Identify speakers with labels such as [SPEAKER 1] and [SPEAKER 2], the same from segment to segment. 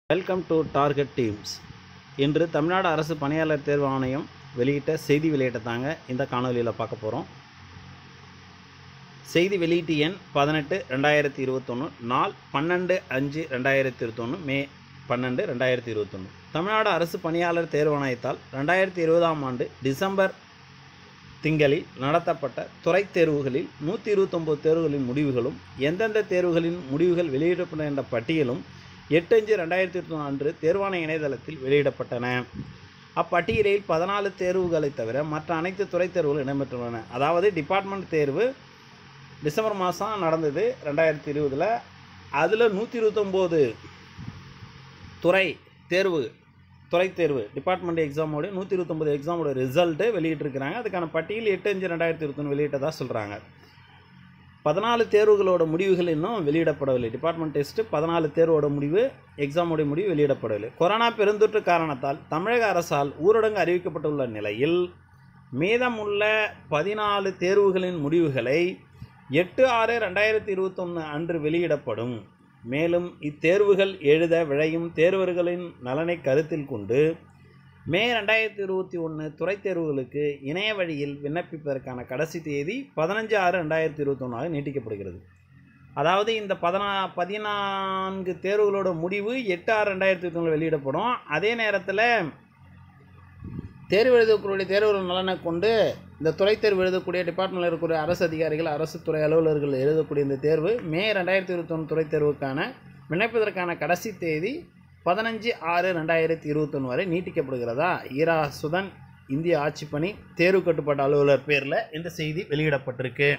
[SPEAKER 1] welcome to target teams இன்று தமிழ்நாடு அரசு பணியாளர் தேர்வு ஆணையம் வெளியிட்ட செய்தி வெளியிட்ட தாங்க இந்த காணொலியில் பார்க்க போகிறோம் செய்தி வெளியீட்டு எண் பதினெட்டு ரெண்டாயிரத்தி இருபத்தொன்று நாள் பன்னெண்டு அஞ்சு ரெண்டாயிரத்தி இருபத்தொன்று மே பன்னெண்டு ரெண்டாயிரத்தி இருபத்தொன்று தமிழ்நாடு அரசு பணியாளர் தேர்வு ஆணையத்தால் ரெண்டாயிரத்தி இருபதாம் ஆண்டு டிசம்பர் திங்களில் நடத்தப்பட்ட துறைத் தேர்வுகளில் நூற்றி இருபத்தொம்போது தேர்வுகளின் முடிவுகளும் எந்தெந்த தேர்வுகளின் முடிவுகள் வெளியிடப்பட்ட என்ற பட்டியலும் எட்டு அஞ்சு ரெண்டாயிரத்தி இருபத்தி அன்று தேர்வாணைய இணையதளத்தில் வெளியிடப்பட்டன அப்பட்டியலில் பதினாலு தேர்வுகளை தவிர மற்ற அனைத்து துறைத் தேர்வுகள் இடம்பெற்றுள்ளன அதாவது டிபார்ட்மெண்ட் தேர்வு டிசம்பர் மாதம் நடந்தது ரெண்டாயிரத்தி இருபதில் அதில் நூற்றி இருபத்தொம்போது துறை தேர்வு துறை தேர்வு டிபார்ட்மெண்ட் எக்ஸாமோட நூற்றி இருபத்தொம்பது எக்ஸாமோட ரிசல்ட்டு வெளியிட்டிருக்கிறாங்க அதுக்கான பட்டியல் எட்டு அஞ்சு ரெண்டாயிரத்தி இருபத்தொன்று வெளியிட்டதாக சொல்கிறாங்க பதினாலு தேர்வுகளோட முடிவுகள் இன்னும் வெளியிடப்படவில்லை டிபார்ட்மெண்ட் டெஸ்ட்டு பதினாலு தேர்வோட முடிவு எக்ஸாமோட முடிவு வெளியிடப்படவில்லை கொரோனா பெருந்தொற்று காரணத்தால் தமிழக அரசால் ஊரடங்கு அறிவிக்கப்பட்டுள்ள நிலையில் மீதமுள்ள பதினாலு தேர்வுகளின் முடிவுகளை எட்டு ஆறு ரெண்டாயிரத்தி இருபத்தொன்று அன்று வெளியிடப்படும் மேலும் இத்தேர்வுகள் எழுத விழையும் தேர்வர்களின் நலனை கருத்தில் கொண்டு மே ரெண்டாயிரத்தி இருபத்தி ஒன்று துறைத் தேர்வுகளுக்கு இணைய வழியில் விண்ணப்பிப்பதற்கான கடைசி தேதி பதினஞ்சு ஆறு ரெண்டாயிரத்தி இருபத்தொன்னாக நீட்டிக்கப்படுகிறது அதாவது இந்த பதினா பதினான்கு தேர்வுகளோட முடிவு எட்டு ஆறு ரெண்டாயிரத்தி இருபத்தொன்று வெளியிடப்படும் அதே நேரத்தில் தேர்வு எழுதக்கூடிய தேர்வுகள் நலனை கொண்டு இந்த துறைத் தேர்வு எழுதக்கூடிய டிபார்ட்மெண்ட்டில் இருக்கக்கூடிய அரசு அதிகாரிகள் அரசு துறை அலுவலர்கள் எழுதக்கூடிய இந்த தேர்வு மே ரெண்டாயிரத்தி இருபத்தொன்று துறைத் தேர்வுக்கான விண்ணப்பதற்கான கடைசி தேதி பதினஞ்சு ஆறு ரெண்டாயிரத்தி இருபத்தொன்று வரை நீட்டிக்கப்படுகிறதா ஈரா சுதன் இந்திய ஆட்சிப்பணி தேர்வு கட்டுப்பாட்டு அலுவலர் பேரில் இந்த செய்தி வெளியிடப்பட்டிருக்கு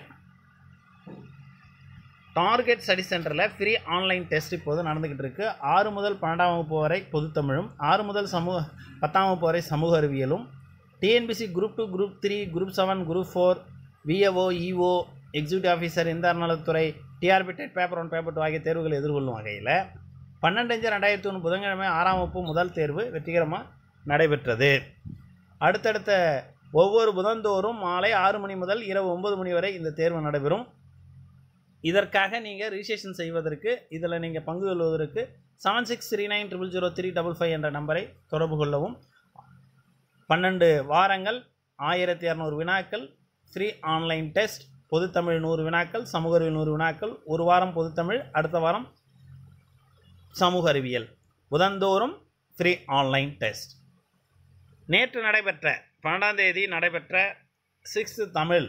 [SPEAKER 1] டார்கெட் ஸ்டடி சென்டரில் ஃப்ரீ ஆன்லைன் டெஸ்ட் இப்போது நடந்துக்கிட்டு இருக்கு ஆறு முதல் பன்னெண்டாம் வகுப்பு வரை பொதுத்தமிழும் ஆறு முதல் சமூக பத்தாம் வகுப்பு வரை சமூக அறிவியலும் TNPSC group two group three group seven group four VAO EO executive officer இந்த நலத்துறை TRB TET paper one paper two ஆகிய தேர்வுகளை எதிர்கொள்ளும் வகையில் பன்னெண்டு அஞ்சு ரெண்டாயிரத்தி ஒன்று புதன்கிழமை ஆறாம் வகுப்பு முதல் தேர்வு வெற்றிகரமாக நடைபெற்றது அடுத்தடுத்த ஒவ்வொரு புதன்தோறும் மாலை ஆறு மணி முதல் இரவு ஒன்பது மணி வரை இந்த தேர்வு நடைபெறும் இதற்காக நீங்கள் ரிஜிஸ்ட்ரேஷன் செய்வதற்கு இதில் நீங்கள் பங்கு கொள்வதற்கு seven six three nine triple zero three double five என்ற நம்பரை தொடர்பு கொள்ளவும் பன்னெண்டு வாரங்கள் ஆயிரத்தி இரநூறு வினாக்கள் ஃப்ரீ ஆன்லைன் டெஸ்ட் பொதுத்தமிழ் நூறு வினாக்கள் சமூக அறிவியல் நூறு வினாக்கள் ஒரு வாரம் பொதுத்தமிழ் அடுத்த வாரம் சமூக அறிவியல் புதந்தோறும் ஃப்ரீ ஆன்லைன் டெஸ்ட் நேற்று நடைபெற்ற பன்னெண்டாம் தேதி நடைபெற்ற சிக்ஸ்த்து தமிழ்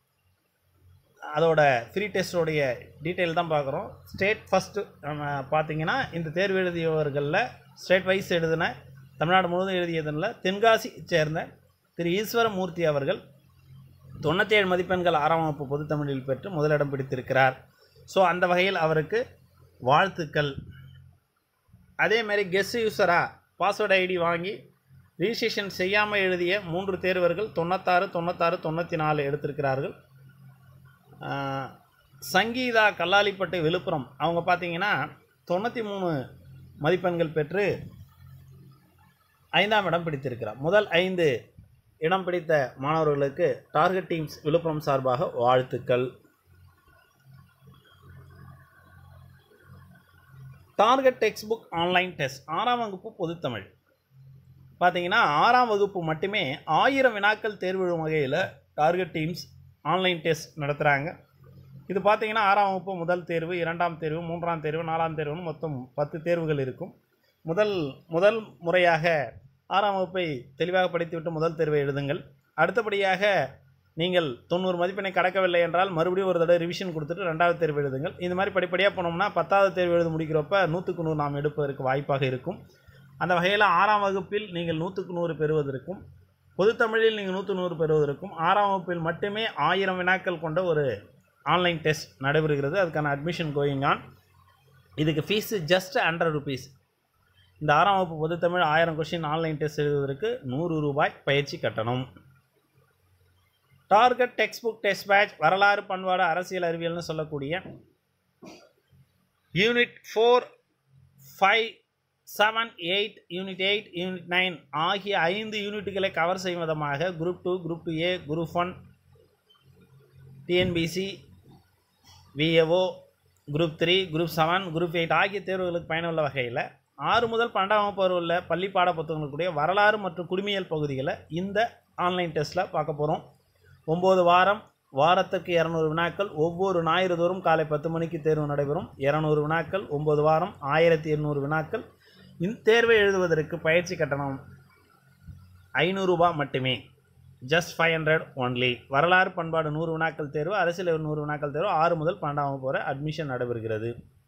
[SPEAKER 1] அதோட ஃப்ரீ டெஸ்டோடைய டீட்டெயில் தான் பார்க்குறோம் ஸ்டேட் ஃபஸ்ட்டு பார்த்தீங்கன்னா இந்த தேர்வு எழுதியவர்களில் ஸ்டேட் வைஸ் எழுதின தமிழ்நாடு முழுவதும் எழுதியதில் தென்காசி சேர்ந்த திரு ஈஸ்வரமூர்த்தி அவர்கள் தொண்ணூற்றி ஏழு மதிப்பெண்கள் ஆறாம் வகுப்பு பொதுத்தமிழில் பெற்று முதலிடம் பிடித்திருக்கிறார் ஸோ அந்த வகையில் அவருக்கு வாழ்த்துக்கள் அதேமாரி கெஸ்ட் யூஸராக பாஸ்வேர்டு ஐடி வாங்கி ரிஜிஸ்ட்ரேஷன் செய்யாமல் எழுதிய மூன்று தேர்வர்கள் தொண்ணூத்தாறு தொண்ணூத்தாறு தொண்ணூற்றி நாலு எடுத்திருக்கிறார்கள் சங்கீதா கல்லாலிப்பட்டு விழுப்புரம் அவங்க பார்த்தீங்கன்னா தொண்ணூற்றி மூணு மதிப்பெண்கள் பெற்று ஐந்தாம் இடம் பிடித்திருக்கிறார் முதல் ஐந்து இடம் பிடித்த மாணவர்களுக்கு டார்கெட் டீம்ஸ் விழுப்புரம் சார்பாக வாழ்த்துக்கள் target text book online test ஆறாம் வகுப்பு பொதுத்தமிழ் பார்த்தீங்கன்னா ஆறாம் வகுப்பு மட்டுமே ஆயிரம் வினாக்கள் தேர்வு வகையில் டார்கெட் டீம்ஸ் ஆன்லைன் டெஸ்ட் நடத்துகிறாங்க இது பார்த்தீங்கன்னா ஆறாம் வகுப்பு முதல் தேர்வு இரண்டாம் தேர்வு மூன்றாம் தேர்வு நாலாம் தேர்வுன்னு மொத்தம் பத்து தேர்வுகள் இருக்கும் முதல் முதல் முறையாக ஆறாம் வகுப்பை தெளிவாக படித்துவிட்டு முதல் தேர்வை எழுதுங்கள் அடுத்தபடியாக நீங்கள் தொண்ணூறு மதிப்பெண்ணை கடக்கவில்லை என்றால் மறுபடியும் ஒரு தடவை ரிவிஷன் கொடுத்துட்டு ரெண்டாவது தேர்வு எழுதுங்கள் இந்த மாதிரி படிப்படியாக போனோம்னா பத்தாவது தேர்வு எழுத முடிக்கிறப்ப நூற்றுக்கு நூறு நாம் எடுப்பதற்கு வாய்ப்பாக இருக்கும் அந்த வகையில் ஆறாம் வகுப்பில் நீங்கள் நூற்றுக்கு நூறு பெறுவதற்கும் பொதுத்தமிழில் நீங்கள் நூற்று நூறு பெறுவதற்கும் ஆறாம் வகுப்பில் மட்டுமே ஆயிரம் வினாக்கள் கொண்ட ஒரு ஆன்லைன் டெஸ்ட் நடைபெறுகிறது அதுக்கான அட்மிஷன் கோயிங் ஆன் இதுக்கு ஃபீஸு ஜஸ்ட் ஹண்ட்ரட் ருபீஸ் இந்த ஆறாம் வகுப்பு பொதுத்தமிழ் ஆயிரம் கொஷின் ஆன்லைன் டெஸ்ட் எழுதுவதற்கு நூறு ரூபாய் பயிற்சி கட்டணம் target text book test batch வரலாறு பண்பாடு அரசியல் அறிவியல்னு சொல்லக்கூடிய unit four five seven eight unit eight unit nine ஆகிய ஐந்து யூனிட்டுகளை கவர் செய்யும் விதமாக group two group two A group one TNPSC VAO group three group seven group eight ஆகிய தேர்வுகளுக்கு பயனுள்ள வகையில் ஆறு முதல் பன்னெண்டாம் வகுப்பு வரை உள்ள பள்ளி பாட புத்தகங்களுக்குடைய வரலாறு மற்றும் குடிமையியல் பகுதிகளை இந்த ஆன்லைன் டெஸ்ட்டில் பார்க்க போகிறோம் ஒம்பது வாரம் வாரத்துக்கு இரநூறு வினாக்கள் ஒவ்வொரு ஞாயிறு தோறும் காலை பத்து மணிக்கு தேர்வு நடைபெறும் இரநூறு வினாக்கள் ஒம்பது வாரம் ஆயிரத்தி எண்ணூறு வினாக்கள் இந்த தேர்வை எழுதுவதற்கு பயிற்சி கட்டணம் ஐநூறுரூபா மட்டுமே ஜஸ்ட் ஃபைவ் ஹண்ட்ரட் ஒன்லி வரலாறு பண்பாடு நூறு வினாக்கள் தேர்வு அரசியல் நூறு வினாக்கள் தேர்வு ஆறு முதல் பன்னெண்டாம் வகுப்பு வரை அட்மிஷன் நடைபெறுகிறது